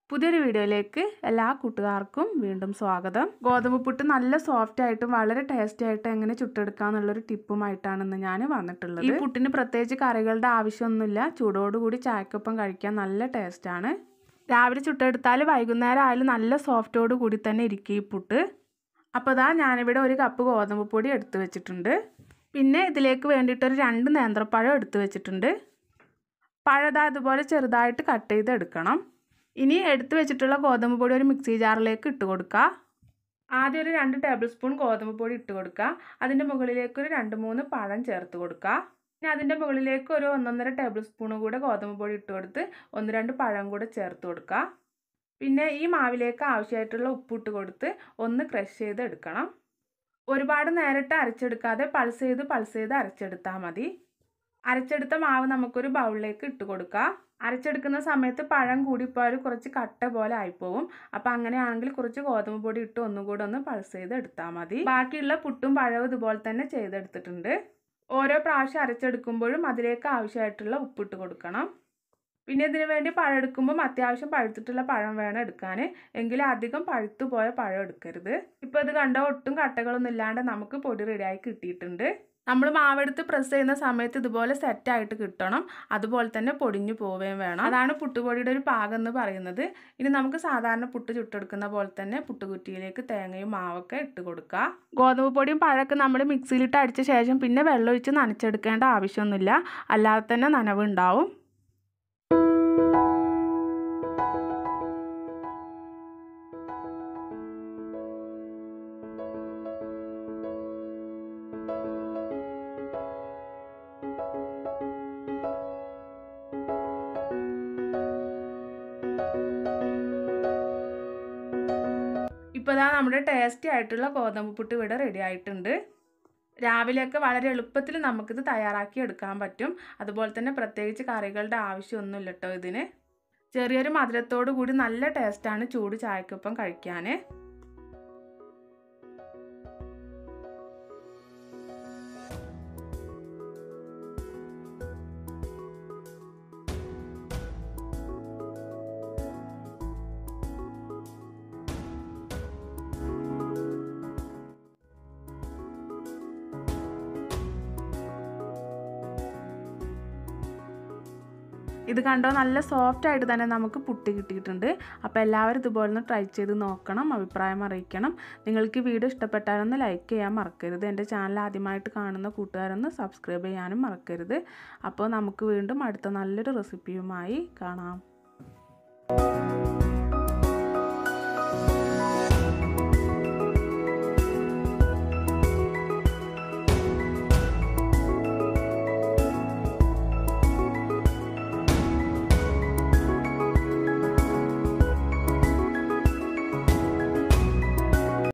പുതിയൊരു വീഡിയോയിലേക്ക് എല്ലാ കൂട്ടുകാർക്കും വീണ്ടും സ്വാഗതം ഗോതമ്പ് പുട്ട് നല്ല സോഫ്റ്റ് ആയിട്ടും വളരെ ടേസ്റ്റി ആയിട്ടും എങ്ങനെ ചുട്ടെടുക്കാന്നുള്ളൊരു ടിപ്പുമായിട്ടാണ് ഇന്ന് ഞാൻ വന്നിട്ടുള്ളത് ഈ പുട്ടിന് പ്രത്യേകിച്ച് കറികളുടെ ആവശ്യമൊന്നുമില്ല ചൂടോടുകൂടി ചായക്കൊപ്പം കഴിക്കാൻ നല്ല ടേസ്റ്റാണ് രാവിലെ ചുട്ടെടുത്താൽ വൈകുന്നേരം ആയാലും നല്ല സോഫ്റ്റോട് കൂടി തന്നെ ഇരിക്കും ഈ പുട്ട് അപ്പോൾ ഇതാ ഞാനിവിടെ ഒരു കപ്പ് ഗോതമ്പ് പൊടി എടുത്തു വെച്ചിട്ടുണ്ട് പിന്നെ ഇതിലേക്ക് വേണ്ടിയിട്ടൊരു രണ്ട് നേന്ത്രപ്പഴം എടുത്തു വെച്ചിട്ടുണ്ട് പഴതാ ഇതുപോലെ ചെറുതായിട്ട് കട്ട് ചെയ്ത് എടുക്കണം ഇനി എടുത്തു വെച്ചിട്ടുള്ള ഗോതമ്പ് പൊടി ഒരു മിക്സി ജാറിലേക്ക് ഇട്ട് കൊടുക്കുക ആദ്യം ഒരു രണ്ട് ടേബിൾ സ്പൂൺ ഗോതമ്പ് പൊടി ഇട്ട് കൊടുക്കുക അതിൻ്റെ മുകളിലേക്ക് ഒരു രണ്ട് മൂന്ന് പഴം ചേർത്ത് കൊടുക്കുക പിന്നെ അതിൻ്റെ മുകളിലേക്ക് ഒരു ഒന്നൊന്നര ടേബിൾ സ്പൂൺ കൂടെ ഗോതമ്പ് പൊടി ഇട്ട് കൊടുത്ത് ഒന്ന് രണ്ട് പഴം കൂടെ ചേർത്ത് കൊടുക്കുക പിന്നെ ഈ മാവിലേക്ക് ആവശ്യമായിട്ടുള്ള ഉപ്പിട്ട് കൊടുത്ത് ഒന്ന് ക്രഷ് ചെയ്ത് എടുക്കണം ഒരുപാട് നേരിട്ട് അരച്ചെടുക്കാതെ പൾസ് ചെയ്ത് പൾസ് ചെയ്ത് അരച്ചെടുത്താൽ മതി അരച്ചെടുത്ത മാവ് നമുക്കൊരു ബൗളിലേക്ക് ഇട്ട് കൊടുക്കാം അരച്ചെടുക്കുന്ന സമയത്ത് പഴം കൂടിപ്പോയാൽ കുറച്ച് കട്ട പോലെ ആയിപ്പോവും അപ്പോൾ അങ്ങനെയാണെങ്കിൽ കുറച്ച് ഗോതമ്പ് പൊടി ഇട്ട് ഒന്നുകൂടെ ഒന്ന് പൾസ് ചെയ്ത് എടുത്താൽ മതി ബാക്കിയുള്ള പുട്ടും പഴവും ഇതുപോലെ തന്നെ ചെയ്തെടുത്തിട്ടുണ്ട് ഓരോ പ്രാവശ്യം അരച്ചെടുക്കുമ്പോഴും അതിലേക്ക് ആവശ്യമായിട്ടുള്ള ഉപ്പിട്ട് കൊടുക്കണം പിന്നെ ഇതിനു വേണ്ടി പഴം എടുക്കുമ്പം അത്യാവശ്യം പഴുത്തിട്ടുള്ള പഴം വേണം എടുക്കാൻ എങ്കിലും അധികം പഴുത്തു പോയ പഴം എടുക്കരുത് ഇപ്പോൾ ഇത് കണ്ട ഒട്ടും കട്ടകളൊന്നും ഇല്ലാണ്ട് നമുക്ക് പൊടി റെഡിയായി കിട്ടിയിട്ടുണ്ട് നമ്മൾ മാവെടുത്ത് പ്രസ് ചെയ്യുന്ന സമയത്ത് ഇതുപോലെ സെറ്റായിട്ട് കിട്ടണം അതുപോലെ തന്നെ പൊടിഞ്ഞു പോവുകയും വേണം അതാണ് പുട്ടുപൊടിയുടെ ഒരു പാകം എന്ന് പറയുന്നത് ഇനി നമുക്ക് സാധാരണ പുട്ട് ചുട്ടെടുക്കുന്ന പോലെ തന്നെ പുട്ടുകുറ്റിയിലേക്ക് തേങ്ങയും മാവൊക്കെ ഇട്ട് കൊടുക്കുക ഗോതമ്പ് പൊടിയും പഴമൊക്കെ നമ്മൾ മിക്സിയിലിട്ട് അടിച്ച ശേഷം പിന്നെ വെള്ളമൊഴിച്ച് നനച്ചെടുക്കേണ്ട ആവശ്യമൊന്നുമില്ല അല്ലാതെ തന്നെ നനവ് ഉണ്ടാവും ഇപ്പോൾ ഇതാ നമ്മുടെ ടേസ്റ്റി ആയിട്ടുള്ള ഗോതമ്പ് പുട്ട് ഇവിടെ റെഡി ആയിട്ടുണ്ട് രാവിലെയൊക്കെ വളരെ എളുപ്പത്തിൽ നമുക്കിത് തയ്യാറാക്കി എടുക്കാൻ പറ്റും അതുപോലെ തന്നെ പ്രത്യേകിച്ച് കറികളുടെ ആവശ്യമൊന്നുമില്ല കേട്ടോ ഇതിന് ചെറിയൊരു മധുരത്തോടു കൂടി നല്ല ടേസ്റ്റാണ് ചൂട് ചായക്കൊപ്പം കഴിക്കാൻ ഇത് കണ്ടോ നല്ല സോഫ്റ്റ് ആയിട്ട് തന്നെ നമുക്ക് പുട്ടി കിട്ടിയിട്ടുണ്ട് അപ്പോൾ എല്ലാവരും ഇതുപോലെ ഒന്ന് ട്രൈ ചെയ്ത് നോക്കണം അഭിപ്രായം അറിയിക്കണം നിങ്ങൾക്ക് വീഡിയോ ഇഷ്ടപ്പെട്ടാലൊന്ന് ലൈക്ക് ചെയ്യാൻ മറക്കരുത് എൻ്റെ ചാനൽ ആദ്യമായിട്ട് കാണുന്ന കൂട്ടുകാരൊന്ന് സബ്സ്ക്രൈബ് ചെയ്യാനും മറക്കരുത് അപ്പോൾ നമുക്ക് വീണ്ടും അടുത്ത നല്ലൊരു റെസിപ്പിയുമായി കാണാം